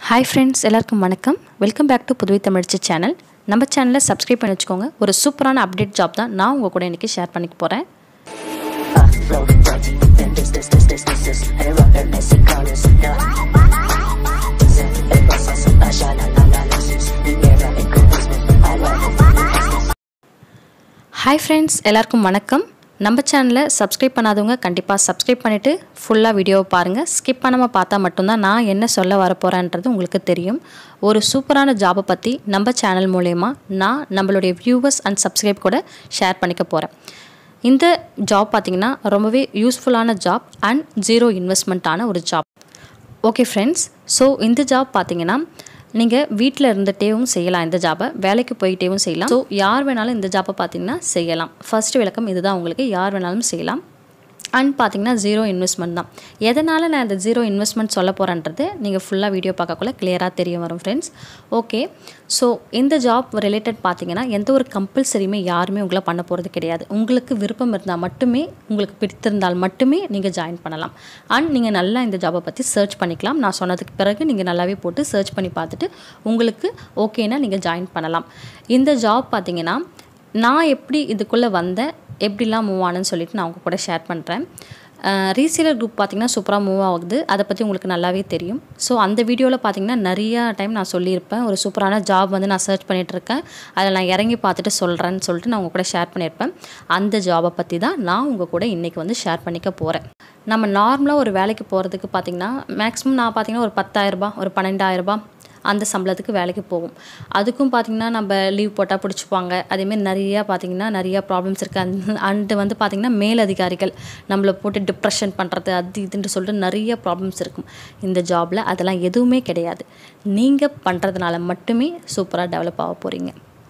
hi friends எல்லாருக்கும் வணக்கம் welcome back to Puduvai Tamilchi channel நம்ம சேனலை சப்ஸ்கிரைப் பண்ணி வச்சுக்கோங்க ஒரு சூப்பரான அப்டேட் ஜாப் தான் நான் உங்கள் கூட இன்றைக்கி ஷேர் பண்ணிக்க போகிறேன் rolling right then this this this this this this hey rock and messy colors yeah hey process a shala la la la sis yeah and Christmas I love it hi friends எல்லாருக்கும் வணக்கம் நம்ம சேனலை subscribe பண்ணாதவங்க கண்டிப்பாக subscribe பண்ணிவிட்டு ஃபுல்லாக வீடியோவை பாருங்கள் ஸ்கிப் பண்ணாமல் பார்த்தா மட்டும்தான் நான் என்ன சொல்ல வரப்போகிறேன்றது உங்களுக்கு தெரியும் ஒரு சூப்பரான ஜாபை பற்றி நம்ம சேனல் மூலயமா நான் நம்மளுடைய வியூவர்ஸ் அண்ட் சப்ஸ்கிரைப் கூட ஷேர் பண்ணிக்க போகிறேன் இந்த ஜாப் பார்த்திங்கன்னா ரொம்பவே யூஸ்ஃபுல்லான ஜாப் அண்ட் ஜீரோ இன்வெஸ்ட்மெண்ட்டான ஒரு ஜாப் ஓகே ஃப்ரெண்ட்ஸ் ஸோ இந்த ஜாப் பார்த்தீங்கன்னா நீங்கள் வீட்டில் இருந்துகிட்டேவும் செய்யலாம் இந்த ஜாபை வேலைக்கு போயிட்டேவும் செய்யலாம் ஸோ யார் வேணாலும் இந்த ஜாப்பை பார்த்தீங்கன்னா செய்யலாம் ஃபர்ஸ்ட் விளக்கம் இதுதான் உங்களுக்கு யார் வேணாலும் செய்யலாம் அண்ட் பார்த்தீங்கன்னா ஜீரோ இன்வெஸ்ட்மெண்ட் தான் எதனால் நான் இந்த ஜீரோ இன்வெஸ்ட்மெண்ட் சொல்ல போகிறேன்றது நீங்கள் ஃபுல்லாக வீடியோ பார்க்கக்குள்ள கிளியராக தெரிய வரும் ஃப்ரெண்ட்ஸ் ஓகே ஸோ இந்த ஜாப் ரிலேட்டட் பார்த்தீங்கன்னா எந்த ஒரு கம்பல்சரியுமே யாருமே உங்களை பண்ண போகிறது கிடையாது உங்களுக்கு விருப்பம் இருந்தால் மட்டுமே உங்களுக்கு பிடித்திருந்தால் மட்டுமே நீங்கள் ஜாயின் பண்ணலாம் அண்ட் நீங்கள் நல்லா இந்த ஜாபை பற்றி சர்ச் பண்ணிக்கலாம் நான் சொன்னதுக்கு பிறகு நீங்கள் நல்லாவே போட்டு சர்ச் பண்ணி பார்த்துட்டு உங்களுக்கு ஓகேனா நீங்கள் ஜாயின் பண்ணலாம் இந்த ஜாப் பார்த்தீங்கன்னா நான் எப்படி இதுக்குள்ளே வந்தேன் எப்படிலாம் மூவ் ஆனேன்னு சொல்லிட்டு நான் உங்கள் கூட ஷேர் பண்ணுறேன் ரீசேலர் குரூப் பார்த்திங்கன்னா சூப்பராக மூவ் ஆகுது அதை பற்றி உங்களுக்கு நல்லாவே தெரியும் ஸோ அந்த வீடியோவில் பார்த்தீங்கன்னா நிறையா டைம் நான் சொல்லியிருப்பேன் ஒரு சூப்பரான ஜாப் வந்து நான் சர்ச் பண்ணிகிட்ருக்கேன் அதில் நான் இறங்கி பார்த்துட்டு சொல்கிறேன்னு சொல்லிட்டு நான் உங்கள் கூட ஷேர் பண்ணியிருப்பேன் அந்த ஜாபை பற்றி தான் நான் உங்கள் கூட இன்றைக்கி வந்து ஷேர் பண்ணிக்க போகிறேன் நம்ம நார்மலாக ஒரு வேலைக்கு போகிறதுக்கு பார்த்திங்கன்னா மேக்ஸிமம் நான் பார்த்திங்கன்னா ஒரு பத்தாயிரரூபா ஒரு பன்னெண்டாயிரரூபா அந்த சம்பளத்துக்கு வேலைக்கு போகும் அதுக்கும் பார்த்திங்கன்னா நம்ம லீவ் போட்டால் பிடிச்சிப்பாங்க அதேமாரி நிறையா பார்த்திங்கன்னா நிறையா ப்ராப்ளம்ஸ் இருக்குது அண்ட் அண்டு வந்து பார்த்திங்கன்னா மேலதிகாரிகள் நம்மளை போட்டு டிப்ரெஷன் பண்ணுறது அது இதுன்னு சொல்லிட்டு நிறைய ப்ராப்ளம்ஸ் இருக்கும் இந்த ஜாபில் அதெல்லாம் எதுவுமே கிடையாது நீங்கள் பண்ணுறதுனால மட்டுமே சூப்பராக டெவலப் ஆக போகிறீங்க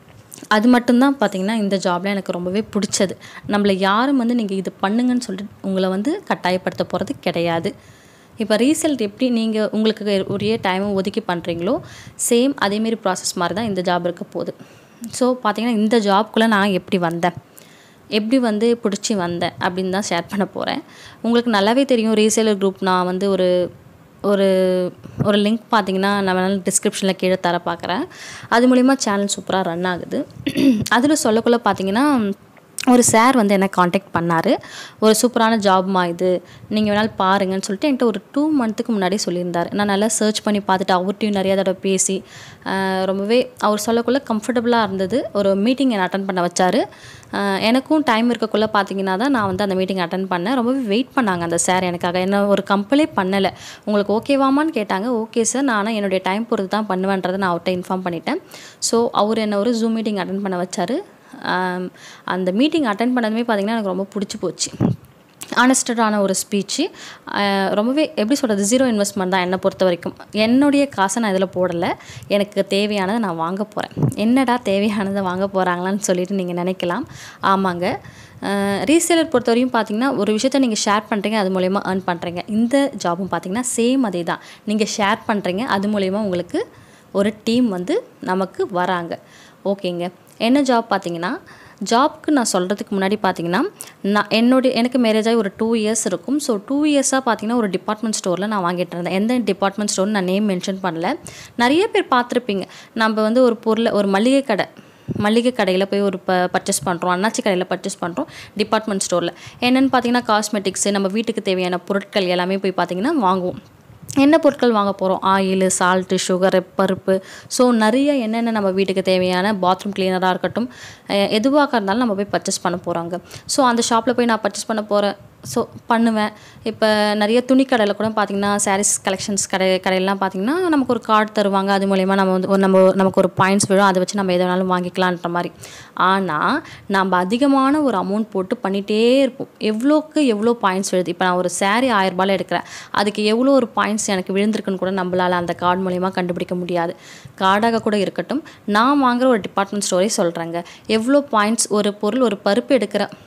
அது மட்டும்தான் பார்த்திங்கன்னா இந்த ஜாபில் எனக்கு ரொம்பவே பிடிச்சது நம்மளை யாரும் வந்து நீங்கள் இது பண்ணுங்கன்னு சொல்லிட்டு உங்களை வந்து கட்டாயப்படுத்த போகிறது கிடையாது இப்போ ரீசெல்ட் எப்படி நீங்கள் உங்களுக்கு உரிய டைமை ஒதுக்கி பண்ணுறீங்களோ சேம் அதேமாரி ப்ராசஸ் மாதிரி தான் இந்த ஜாப் இருக்க போகுது ஸோ பார்த்தீங்கன்னா இந்த ஜாப்குள்ளே நான் எப்படி வந்தேன் எப்படி வந்து பிடிச்சி வந்தேன் அப்படின்னு தான் ஷேர் பண்ண போகிறேன் உங்களுக்கு நல்லாவே தெரியும் ரீசேலர் குரூப் நான் வந்து ஒரு ஒரு ஒரு லிங்க் பார்த்தீங்கன்னா நான் வேணாலும் டிஸ்கிரிப்ஷனில் கீழே தர பார்க்குறேன் அது மூலிமா சேனல் சூப்பராக ரன் ஆகுது அதில் சொல்லக்குள்ள பார்த்தீங்கன்னா ஒரு சார் வந்து என்னை காண்டாக்ட் பண்ணார் ஒரு சூப்பரான ஜாப்மா இது நீங்கள் வேணாலும் பாருங்கன்னு சொல்லிட்டு என்கிட்ட ஒரு டூ மந்த்துக்கு முன்னாடி சொல்லியிருந்தார் நான் நல்லா சர்ச் பண்ணி பார்த்துட்டு அவர்கிட்டையும் நிறையா தடவை பேசி ரொம்பவே அவர் சொல்லக்குள்ளே கம்ஃபர்டபுளாக இருந்தது ஒரு மீட்டிங் என்னை அட்டன் பண்ண வச்சார் எனக்கும் டைம் இருக்கக்குள்ளே பார்த்தீங்கன்னா தான் நான் வந்து அந்த மீட்டிங் அட்டன் பண்ணேன் ரொம்பவே வெயிட் பண்ணாங்க அந்த சார் எனக்காக என்ன ஒரு கம்பலே பண்ணலை உங்களுக்கு ஓகேவாமான்னு கேட்டாங்க ஓகே சார் நான் என்னுடைய டைம் பொறுத்து தான் பண்ணுவேன்றதை நான் அவர்கிட்ட இன்ஃபார்ம் பண்ணிட்டேன் ஸோ அவர் என்னை ஒரு ஜூம் மீட்டிங் அட்டன் பண்ண வச்சார் அந்த மீட்டிங் அட்டன் பண்ணதுமே பார்த்திங்கன்னா எனக்கு ரொம்ப பிடிச்சி போச்சு ஆனஸ்டடான ஒரு ஸ்பீச்சு ரொம்பவே எப்படி சொல்கிறது ஜீரோ இன்வெஸ்ட்மெண்ட் தான் என்னை பொறுத்த வரைக்கும் என்னுடைய காசை நான் இதில் போடலை எனக்கு தேவையானதை நான் வாங்க போகிறேன் என்னடா தேவையானதை வாங்க போகிறாங்களான்னு சொல்லிட்டு நீங்கள் நினைக்கலாம் ஆமாங்க ரீசேலர் பொறுத்தவரையும் பார்த்தீங்கன்னா ஒரு விஷயத்த நீங்கள் ஷேர் பண்ணுறீங்க அது மூலயமா ஏர்ன் பண்ணுறீங்க இந்த ஜாபும் பார்த்தீங்கன்னா சேம் அதே தான் நீங்கள் ஷேர் பண்ணுறீங்க அது மூலயமா உங்களுக்கு ஒரு டீம் வந்து நமக்கு வராங்க ஓகேங்க என்ன ஜாப் பார்த்தீங்கன்னா ஜாப்க்கு நான் சொல்கிறதுக்கு முன்னாடி பார்த்தீங்கன்னா நான் என்னுடைய எனக்கு மேரேஜ் ஆகி ஒரு டூ இயர்ஸ் இருக்கும் ஸோ டூ இயர்ஸாக பார்த்தீங்கன்னா ஒரு டிபார்ட்மெண்ட் ஸ்டோரில் நான் வாங்கிட்டு இருந்தேன் எந்த டிபார்ட்மெண்ட் ஸ்டோர்னு நான் நேம் மென்ஷன் பண்ணல நிறைய பேர் பார்த்துருப்பீங்க நம்ம வந்து ஒரு பொருளை ஒரு மளிகை கடை மளிகை கடையில் போய் ஒரு ப பர்ச்சேஸ் பண்ணுறோம் அண்ணாச்சி கடையில் பர்ச்சேஸ் பண்ணுறோம் டிபார்ட்மெண்ட் ஸ்டோரில் என்னென்னு பார்த்தீங்கன்னா காஸ்மெட்டிக்ஸு நம்ம வீட்டுக்கு தேவையான பொருட்கள் எல்லாமே போய் பார்த்திங்கன்னா வாங்குவோம் என்ன பொருட்கள் வாங்க போகிறோம் ஆயில் சால்ட்டு சுகரு பருப்பு ஸோ நிறைய என்னென்ன நம்ம வீட்டுக்கு தேவையான பாத்ரூம் கிளீனராக இருக்கட்டும் எதுவாக இருந்தாலும் நம்ம போய் பர்ச்சேஸ் பண்ண போகிறாங்க ஸோ அந்த ஷாப்பில் போய் நான் பர்ச்சேஸ் பண்ண போகிறேன் ஸோ பண்ணுவேன் இப்போ நிறைய துணி கடையில் கூட பார்த்திங்கன்னா சாரீஸ் கலெக்ஷன்ஸ் கடை கடையிலலாம் பார்த்திங்கன்னா நமக்கு ஒரு கார்டு தருவாங்க அது மூலயமா நம்ம வந்து ஒரு நம்ம நமக்கு ஒரு பாயிண்ட்ஸ் விழும் அதை வச்சு நம்ம எது வேணாலும் வாங்கிக்கலான்ற மாதிரி ஆனால் நம்ம அதிகமான ஒரு அமௌண்ட் போட்டு பண்ணிகிட்டே இருப்போம் எவ்வளோக்கு எவ்வளோ பாயிண்ட்ஸ் விழுது இப்போ நான் ஒரு சாரீ ஆயிரரூபாயில் எடுக்கிறேன் அதுக்கு எவ்வளோ ஒரு பாயிண்ட்ஸ் எனக்கு விழுந்திருக்குன்னு கூட நம்மளால் அந்த கார்டு மூலயமா கண்டுபிடிக்க முடியாது கார்டாக கூட இருக்கட்டும் நான் வாங்குகிற ஒரு டிபார்ட்மெண்ட் ஸ்டோரே சொல்கிறேங்க எவ்வளோ பாயிண்ட்ஸ் ஒரு பொருள் ஒரு பருப்பு எடுக்கிற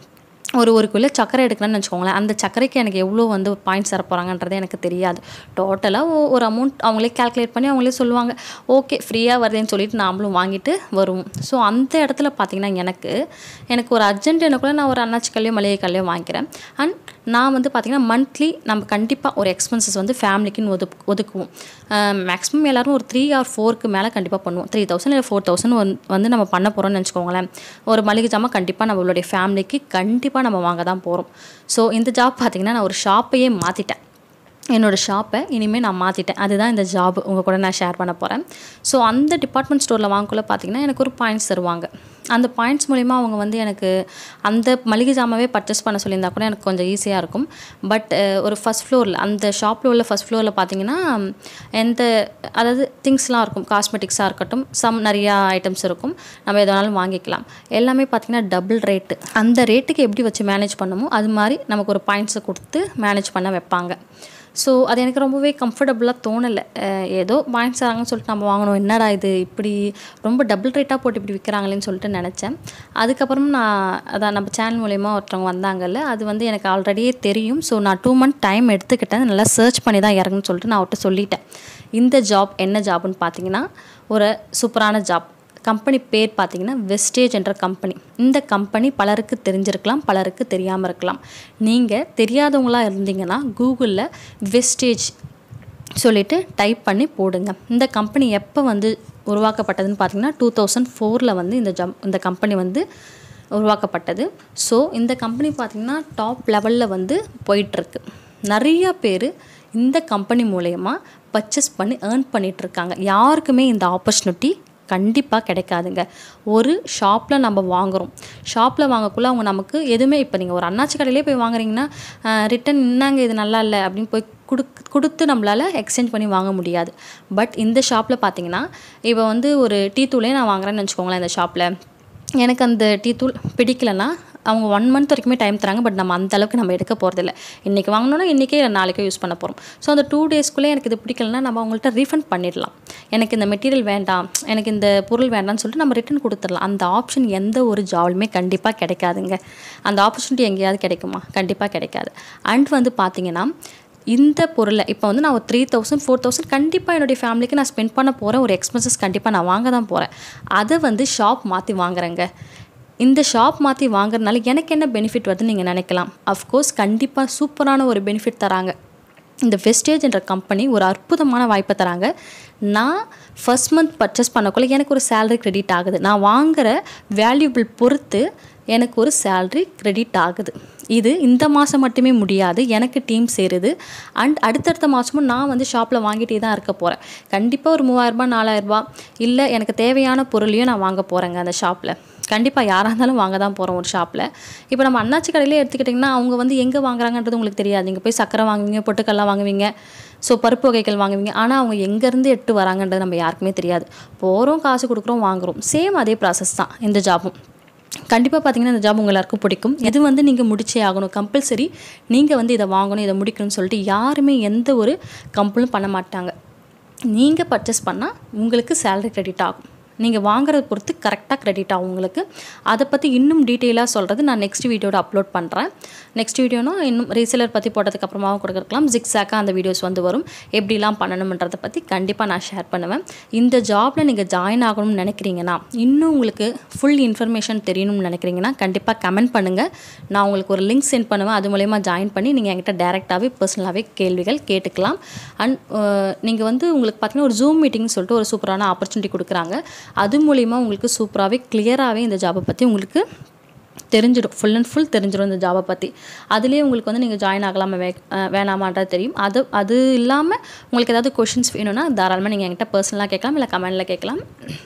ஒரு ஒரு கிலோ சர்க்கரை எடுக்கிறேன்னு வச்சுக்கோங்களேன் அந்த சர்க்கரைக்கு எனக்கு எவ்வளோ வந்து பாயிண்ட்ஸ் தர போகிறாங்கன்றது எனக்கு தெரியாது டோட்டலாக ஒரு அமௌண்ட் அவங்களே கால்குலேட் பண்ணி அவங்களே சொல்லுவாங்க ஓகே ஃப்ரீயாக வருதுன்னு சொல்லிட்டு நாமளும் வாங்கிட்டு வருவோம் ஸோ அந்த இடத்துல பார்த்திங்கன்னா எனக்கு எனக்கு ஒரு அர்ஜென்ட் எனக்குள்ள நான் ஒரு அண்ணாச்சி கல்லையோ மளிகை கல்லையோ வாங்கிக்கிறேன் அண்ட் நான் வந்து பார்த்திங்கன்னா மந்த்லி நம்ம கண்டிப்பாக ஒரு எக்ஸ்பென்சஸ் வந்து ஃபேமிலிக்குன்னு ஒது ஒதுக்குவோம் மேக்ஸிமம் எல்லோரும் ஒரு த்ரீ ஆர் ஃபோருக்கு மேலே கண்டிப்பாக பண்ணுவோம் த்ரீ தௌசண்ட் இல்லை ஃபோர் தௌசண்ட் வந்து நம்ம பண்ண போகிறோம்னு வச்சுக்கோங்களேன் ஒரு மளிகை ஜாமான் கண்டிப்பாக நம்மளுடைய ஃபேமிலிக்கு கண்டிப்பாக நம்ம வாங்க தான் போகிறோம் ஸோ இந்த ஜாப் பார்த்திங்கன்னா நான் ஒரு ஷாப்பையே மாற்றிட்டேன் என்னோடய ஷாப்பை இனிமேல் நான் மாற்றிட்டேன் அதுதான் இந்த ஜாப் உங்கள் கூட நான் ஷேர் பண்ண போகிறேன் ஸோ அந்த டிபார்ட்மெண்ட் ஸ்டோரில் வாங்கக்குள்ள பார்த்தீங்கன்னா எனக்கு ஒரு பாயிண்ட்ஸ் தருவாங்க அந்த பாயிண்ட்ஸ் மூலிமா அவங்க வந்து எனக்கு அந்த மளிகை ஜாமாவே பர்ச்சேஸ் பண்ண சொல்லியிருந்தா கூட எனக்கு கொஞ்சம் ஈஸியாக இருக்கும் பட் ஒரு ஃபஸ்ட் ஃப்ளோரில் அந்த ஷாப்பில் உள்ள ஃபஸ்ட் ஃப்ளோரில் பார்த்தீங்கன்னா எந்த அதாவது திங்ஸ்லாம் இருக்கும் காஸ்மெட்டிக்ஸாக இருக்கட்டும் சம் நிறையா ஐட்டம்ஸ் இருக்கும் நம்ம எதனாலும் வாங்கிக்கலாம் எல்லாமே பார்த்திங்கன்னா டபுள் ரேட்டு அந்த ரேட்டுக்கு எப்படி வச்சு மேனேஜ் பண்ணுமோ அது மாதிரி நமக்கு ஒரு பாயிண்ட்ஸை கொடுத்து மேனேஜ் பண்ண வைப்பாங்க ஸோ அது எனக்கு ரொம்பவே கம்ஃபர்டபுளாக தோணலை ஏதோ பாயிண்ட்ஸ் தராங்கன்னு சொல்லிட்டு நம்ம வாங்கணும் என்னடா இது இப்படி ரொம்ப டபுள் ரேட்டாக போட்டு இப்படி விற்கிறாங்களேன்னு சொல்லிட்டு நினச்சேன் அதுக்கப்புறம் நான் அதான் நம்ம சேனல் மூலயமா ஒருத்தவங்க வந்தாங்கல்ல அது வந்து எனக்கு ஆல்ரெடியே தெரியும் ஸோ நான் டூ மந்த் டைம் எடுத்துக்கிட்டேன் நல்லா சர்ச் பண்ணி தான் இறங்குன்னு சொல்லிட்டு நான் அவர்கிட்ட சொல்லிட்டேன் இந்த ஜாப் என்ன ஜாப்னு பார்த்தீங்கன்னா ஒரு சூப்பரான ஜாப் கம்பெனி பேர் பார்த்தீங்கன்னா வெஸ்டேஜ் என்ற கம்பெனி இந்த கம்பெனி பலருக்கு தெரிஞ்சிருக்கலாம் பலருக்கு தெரியாமல் இருக்கலாம் நீங்கள் தெரியாதவங்களாக இருந்தீங்கன்னா கூகுளில் வெஸ்டேஜ் சொல்லிவிட்டு டைப் பண்ணி போடுங்க இந்த கம்பெனி எப்போ வந்து உருவாக்கப்பட்டதுன்னு பார்த்தீங்கன்னா டூ தௌசண்ட் ஃபோரில் வந்து இந்த ஜம் இந்த கம்பெனி வந்து உருவாக்கப்பட்டது ஸோ இந்த கம்பெனி பார்த்திங்கன்னா டாப் லெவலில் வந்து போயிட்டுருக்கு நிறையா பேர் இந்த கம்பெனி மூலயமா பர்ச்சேஸ் பண்ணி ஏர்ன் பண்ணிகிட்ருக்காங்க யாருக்குமே இந்த ஆப்பர்ச்சுனிட்டி கண்டிப்பாக கிடைக்காதுங்க ஒரு ஷாப்பில் நம்ம வாங்குகிறோம் ஷாப்பில் வாங்கக்குள்ள அவங்க நமக்கு எதுவுமே இப்போ நீங்கள் ஒரு அண்ணாச்சி கடையிலே போய் வாங்குறீங்கன்னா ரிட்டன் இன்னாங்க இது நல்லா இல்லை அப்படின்னு போய் கொடுக்கு கொடுத்து நம்மளால் எக்ஸ்சேஞ்ச் பண்ணி வாங்க முடியாது பட் இந்த ஷாப்பில் பார்த்தீங்கன்னா இப்போ வந்து ஒரு டீ தூளே நான் வாங்குறேன்னு வச்சுக்கோங்களேன் இந்த ஷாப்பில் எனக்கு அந்த டீ தூள் பிடிக்கலன்னா அவங்க ஒன் மந்த் வரைக்குமே டைம் தராங்க பட் நம்ம அந்த அளவுக்கு நம்ம எடுக்க போகிறதில்ல இன்றைக்கி வாங்கினோன்னா இன்றைக்கே இல்லை நாளைக்கே யூஸ் பண்ண போகிறோம் ஸோ அந்த டூ டேஸ்க்குள்ளே எனக்கு இது பிடிக்கலன்னா நம்ம அவங்கள்ட்ட ரீஃபண்ட் பண்ணிடலாம் எனக்கு இந்த மெட்டீரியல் வேண்டாம் எனக்கு இந்த பொருள் வேண்டாம்னு சொல்லிட்டு நம்ம ரிட்டன் கொடுத்துடலாம் அந்த ஆப்ஷன் எந்த ஒரு ஜாப்லுமே கண்டிப்பாக கிடைக்காதுங்க அந்த ஆப்பர்ச்சுனிட்டி எங்கேயாவது கிடைக்குமா கண்டிப்பாக கிடைக்காது அண்ட் வந்து பார்த்தீங்கன்னா இந்த பொருளை இப்போ வந்து நான் ஒரு த்ரீ தௌசண்ட் ஃபோர் தௌசண்ட் கண்டிப்பாக என்னுடைய ஃபேமிலிக்கு நான் ஸ்பெண்ட் பண்ண போகிறேன் ஒரு எக்ஸ்பென்சஸ் கண்டிப்பாக நான் வாங்க தான் போகிறேன் அதை வந்து ஷாப் மாற்றி வாங்குறேங்க இந்த ஷாப் மாற்றி வாங்குறதுனால எனக்கு என்ன பெனிஃபிட் வருதுன்னு நீங்கள் நினைக்கலாம் அஃப்கோர்ஸ் கண்டிப்பாக சூப்பரான ஒரு பெனிஃபிட் தராங்க இந்த வெஸ்டேஜ் என்ற கம்பெனி ஒரு அற்புதமான வாய்ப்பை தராங்க நான் ஃபஸ்ட் மந்த் பர்ச்சேஸ் பண்ணக்குள்ள எனக்கு ஒரு சேலரி கிரெடிட் ஆகுது நான் வாங்குகிற வேல்யூபிள் பொறுத்து எனக்கு ஒரு சேல்ரி கிரெடிட் ஆகுது இது இந்த மாதம் மட்டுமே முடியாது எனக்கு டீம் சேருது அண்ட் அடுத்தடுத்த மாதமும் நான் வந்து ஷாப்பில் வாங்கிட்டே தான் இருக்க போகிறேன் கண்டிப்பாக ஒரு மூவாயிரரூபா நாலாயிரரூபா இல்லை எனக்கு தேவையான பொருளையும் நான் வாங்க போகிறேங்க அந்த ஷாப்பில் கண்டிப்பாக யாராக இருந்தாலும் வாங்க தான் போகிறோம் ஒரு ஷாப்பில் இப்போ நம்ம அண்ணாச்சி கடையிலே எடுத்துக்கிட்டிங்கன்னா அவங்க வந்து எங்கே வாங்குறாங்கன்றது உங்களுக்கு தெரியாது நீங்கள் போய் சக்கரை வாங்குவீங்க பொட்டுக்கல்லாம் வாங்குவீங்க ஸோ பருப்பு வகைகள் வாங்குவீங்க ஆனால் அவங்க எங்கேருந்து எட்டு வராங்கன்றது நம்ம யாருக்குமே தெரியாது போகிறோம் காசு கொடுக்குறோம் வாங்குகிறோம் சேம் அதே ப்ராசஸ் தான் இந்த ஜாபும் கண்டிப்பாக பார்த்தீங்கன்னா இந்த ஜாப் உங்க எல்லாருக்கும் பிடிக்கும் இது வந்து நீங்கள் முடிச்சே ஆகணும் கம்பல்சரி நீங்கள் வந்து இதை வாங்கணும் இதை முடிக்கணும்னு சொல்லிட்டு யாருமே எந்த ஒரு கம்பலும் பண்ண மாட்டாங்க நீங்கள் பர்ச்சேஸ் பண்ணால் உங்களுக்கு சேலரி கிரெடிட் ஆகும் நீங்கள் வாங்குறத பொறுத்து கரெக்டாக கிரெடிட் ஆகும் உங்களுக்கு அதை பற்றி இன்னும் டீட்டெயிலாக சொல்கிறது நான் நெக்ஸ்ட் வீடியோட அப்லோட் பண்ணுறேன் நெக்ஸ்ட் வீடியோனா இன்னும் ரீசேலர் பற்றி போட்டதுக்கப்புறமாவும் கொடுக்கலாம் ஜிக்ஸாக்காக அந்த வீடியோஸ் வந்து வரும் எப்படிலாம் பண்ணணுன்றதை பற்றி கண்டிப்பாக நான் ஷேர் பண்ணுவேன் இந்த ஜாபில் நீங்கள் ஜாயின் ஆகணும்னு நினைக்கிறீங்கன்னா இன்னும் உங்களுக்கு ஃபுல் இன்ஃபர்மேஷன் தெரியணும்னு நினைக்கிறீங்கன்னா கண்டிப்பாக கமெண்ட் பண்ணுங்கள் நான் உங்களுக்கு ஒரு லிங்க் சென்ட் பண்ணுவேன் அது மூலயமா ஜாயின் பண்ணி நீங்கள் என்கிட்ட டேரெக்டாகவே பர்சனலாகவே கேள்விகள் கேட்டுக்கலாம் அண்ட் நீங்கள் வந்து உங்களுக்கு பார்த்தீங்கன்னா ஒரு ஜூம் மீட்டிங்னு சொல்லிட்டு ஒரு சூப்பரான ஆப்பர்ச்சுனிட்டி கொடுக்குறாங்க அது மூலிமா உங்களுக்கு சூப்பராகவே கிளியராகவே இந்த ஜாபை பற்றி உங்களுக்கு தெரிஞ்சிடும் ஃபுல் அண்ட் ஃபுல் தெரிஞ்சிடும் இந்த ஜாபை பற்றி அதுலேயே உங்களுக்கு வந்து நீங்கள் ஜாயின் ஆகலாமா வே அஹ் வேணாமான்றது தெரியும் அது அது இல்லாமல் உங்களுக்கு ஏதாவது கொஷின்ஸ் வேணும்னா தாராளமாக நீங்கள் என்கிட்ட பர்சனலாக கேட்கலாம் இல்லை கமெண்டில் கேட்கலாம்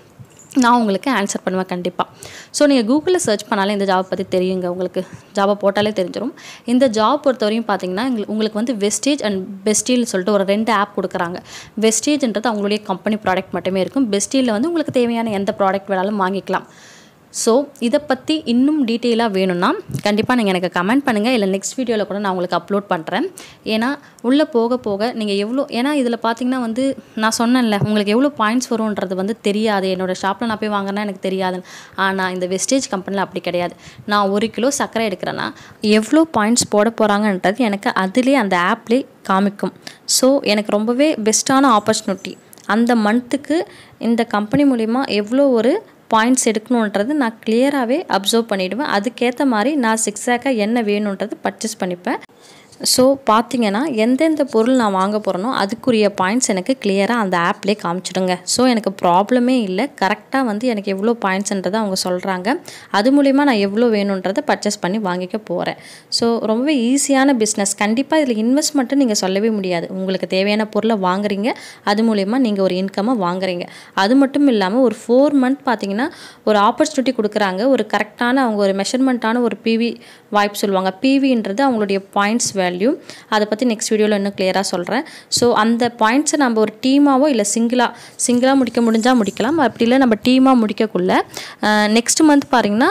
நான் உங்களுக்கு ஆன்சர் பண்ணுவேன் கண்டிப்பாக ஸோ நீங்கள் கூகுளில் சர்ச் பண்ணாலே இந்த ஜாப் பற்றி தெரியுங்க உங்களுக்கு ஜாபை போட்டாலே தெரிஞ்சிடும் இந்த ஜாப் பொறுத்தவரையும் பார்த்தீங்கன்னா எங்களுக்கு- உங்களுக்கு வந்து வெஸ்டேஜ் அண்ட் பெஸ்டீல்னு சொல்லிட்டு ஒரு ரெண்டு ஆப் கொடுக்குறாங்க வெஸ்டேஜ்ன்றது அவங்களுடைய கம்பெனி ப்ராடக்ட் மட்டுமே இருக்கும் பெஸ்டீலில் வந்து உங்களுக்கு தேவையான எந்த ப்ராடக்ட் வேணாலும் வாங்கிக்கலாம் ஸோ இதை பற்றி இன்னும் டீட்டெயிலாக வேணும்னா கண்டிப்பாக நீங்கள் எனக்கு கமெண்ட் பண்ணுங்கள் இல்லை நெக்ஸ்ட் வீடியோவில் கூட நான் உங்களுக்கு அப்லோட் பண்ணுறேன் ஏன்னா உள்ளே போக போக நீங்கள் எவ்வளோ ஏன்னா இதில் பார்த்தீங்கன்னா வந்து நான் சொன்னேன்ல உங்களுக்கு எவ்வளோ பாயிண்ட்ஸ் வரும்ன்றது வந்து தெரியாது என்னோடய ஷாப்பில் நான் போய் வாங்கினா எனக்கு தெரியாது ஆனால் இந்த வெஸ்டேஜ் கம்பெனியில் அப்படி கிடையாது நான் ஒரு கிலோ சர்க்கரை எடுக்கிறேன்னா எவ்வளோ பாயிண்ட்ஸ் போட போகிறாங்கன்றது எனக்கு அதிலே அந்த ஆப்லேயே காமிக்கும் ஸோ எனக்கு ரொம்பவே பெஸ்ட்டான ஆப்பர்ச்சுனிட்டி அந்த மந்த்துக்கு இந்த கம்பெனி மூலிமா எவ்வளோ ஒரு பாயிண்ட்ஸ் எடுக்கணுன்றது நான் கிளியராகவே அப்சர்வ் பண்ணிவிடுவேன் அதுக்கேற்ற மாதிரி நான் சிக்ஸாக்காக என்ன வேணுன்றது பர்ச்சேஸ் பண்ணிப்பேன் ஸோ பார்த்தீங்கன்னா எந்தெந்த பொருள் நான் வாங்க போகிறேனோ அதுக்குரிய பாயிண்ட்ஸ் எனக்கு கிளியராக அந்த ஆப்லேயே காமிச்சிடுங்க ஸோ எனக்கு ப்ராப்ளமே இல்லை கரெக்டாக வந்து எனக்கு எவ்வளோ பாயிண்ட்ஸ்ன்றதை அவங்க சொல்கிறாங்க அது மூலிமா நான் எவ்வளோ வேணுன்றதை பர்ச்சேஸ் பண்ணி வாங்கிக்க போகிறேன் ஸோ ரொம்பவே ஈஸியான பிஸ்னஸ் கண்டிப்பாக இதில் இன்வெஸ்ட்மெண்ட்டு நீங்கள் சொல்லவே முடியாது உங்களுக்கு தேவையான பொருளை வாங்குறீங்க அது மூலிமா நீங்கள் ஒரு இன்கம்மை வாங்குறீங்க அது மட்டும் இல்லாமல் ஒரு ஃபோர் மந்த் பார்த்தீங்கன்னா ஒரு ஆப்பர்ச்சுனிட்டி கொடுக்குறாங்க ஒரு கரெக்டான அவங்க ஒரு மெஷர்மெண்ட்டான ஒரு பிவி வாய்ப்பு சொல்லுவாங்க பிவின்றது அவங்களுடைய பாயிண்ட்ஸ் வேல்யூ அதை பற்றி நெக்ஸ்ட் வீடியோவில் இன்னும் கிளியராக சொல்கிறேன் ஸோ அந்த பாயிண்ட்ஸை நம்ம ஒரு டீமாவோ இல்லை சிங்கிளாக சிங்கிளாக முடிக்க முடிஞ்சால் முடிக்கலாம் அப்படி இல்லை நம்ம டீமாக முடிக்கக்குள்ள நெக்ஸ்ட் மந்த் பாருங்கன்னா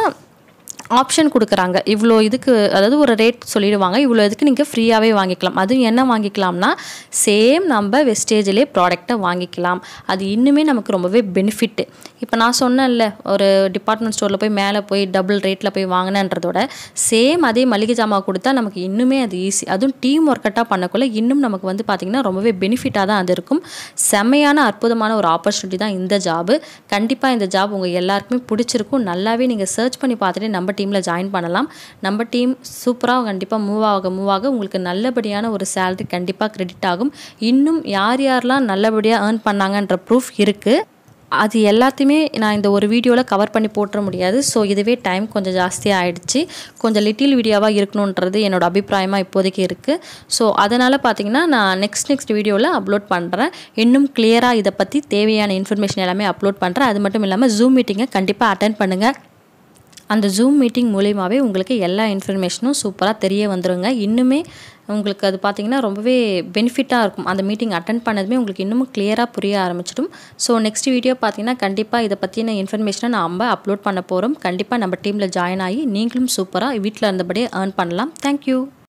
ஆப்ஷன் கொடுக்குறாங்க இவ்வளோ இதுக்கு அதாவது ஒரு ரேட் சொல்லிடுவாங்க இவ்வளோ இதுக்கு நீங்கள் ஃப்ரீயாகவே வாங்கிக்கலாம் அதுவும் என்ன வாங்கிக்கலாம்னா சேம் நம்ம வெஸ்டேஜிலே ப்ராடக்டை வாங்கிக்கலாம் அது இன்னுமே நமக்கு ரொம்பவே பெனிஃபிட்டு இப்போ நான் சொன்னேன்ல ஒரு டிபார்ட்மெண்ட் ஸ்டோரில் போய் மேலே போய் டபுள் ரேட்டில் போய் வாங்கினன்றதோட சேம் அதே மளிகை ஜாமான் கொடுத்தா நமக்கு இன்னுமே அது ஈஸி அதுவும் டீம் ஒர்க்கட்டாக பண்ணக்குள்ள இன்னும் நமக்கு வந்து பார்த்திங்கன்னா ரொம்பவே பெனிஃபிட்டாக தான் அது இருக்கும் செம்மையான அற்புதமான ஒரு ஆப்பர்ச்சுனிட்டி தான் இந்த ஜாபு கண்டிப்பாக இந்த ஜாப் உங்கள் எல்லாருக்குமே பிடிச்சிருக்கும் நல்லாவே நீங்கள் சர்ச் பண்ணி பார்த்துட்டு நம்ம டீமில் ஜாயின் பண்ணலாம் நம்ம டீம் சூப்பராக கண்டிப்பாக மூவ் ஆக மூவ் ஆக உங்களுக்கு நல்லபடியான ஒரு சேலரி கண்டிப்பாக கிரெடிட் ஆகும் இன்னும் யார் யாரெல்லாம் நல்லபடியாக ஏர்ன் பண்ணாங்கன்ற ப்ரூஃப் இருக்குது அது எல்லாத்தையுமே நான் இந்த ஒரு வீடியோவில் கவர் பண்ணி போட்டுற முடியாது ஸோ இதுவே டைம் கொஞ்சம் ஜாஸ்தியாக ஆயிடுச்சு கொஞ்சம் லிட்டில் வீடியோவாக இருக்கணுன்றது என்னோட அபிப்பிராயமாக இப்போதைக்கு இருக்குது ஸோ அதனால் பார்த்தீங்கன்னா நான் நெக்ஸ்ட் நெக்ஸ்ட் வீடியோவில் அப்லோட் பண்ணுறேன் இன்னும் கிளியராக இதை பற்றி தேவையான இன்ஃபர்மேஷன் எல்லாமே அப்லோட் பண்ணுறேன் அது மட்டும் இல்லாமல் ஜூம் மீட்டிங்கை கண்டிப்பாக அட்டன் பண்ணுங்கள் அந்த ஜூம் மீட்டிங் மூலியமாகவே உங்களுக்கு எல்லா இன்ஃபர்மேஷனும் சூப்பராக தெரிய வந்துருங்க இன்னுமே உங்களுக்கு அது பார்த்திங்கன்னா ரொம்பவே பெனிஃபிட்டாக இருக்கும் அந்த மீட்டிங் அட்டன் பண்ணதுமே உங்களுக்கு இன்னமும் கிளியராக புரிய ஆரம்பிச்சிடும் ஸோ நெக்ஸ்ட் வீடியோ பார்த்தீங்கன்னா கண்டிப்பாக இதை பற்றின இன்ஃபர்மேஷனை நம்ம அப்லோட் பண்ண போகிறோம் கண்டிப்பாக நம்ம டீமில் ஜாயின் ஆகி நீங்களும் சூப்பராக வீட்டில் இருந்தபடியே ஏர்ன் பண்ணலாம் தேங்க்யூ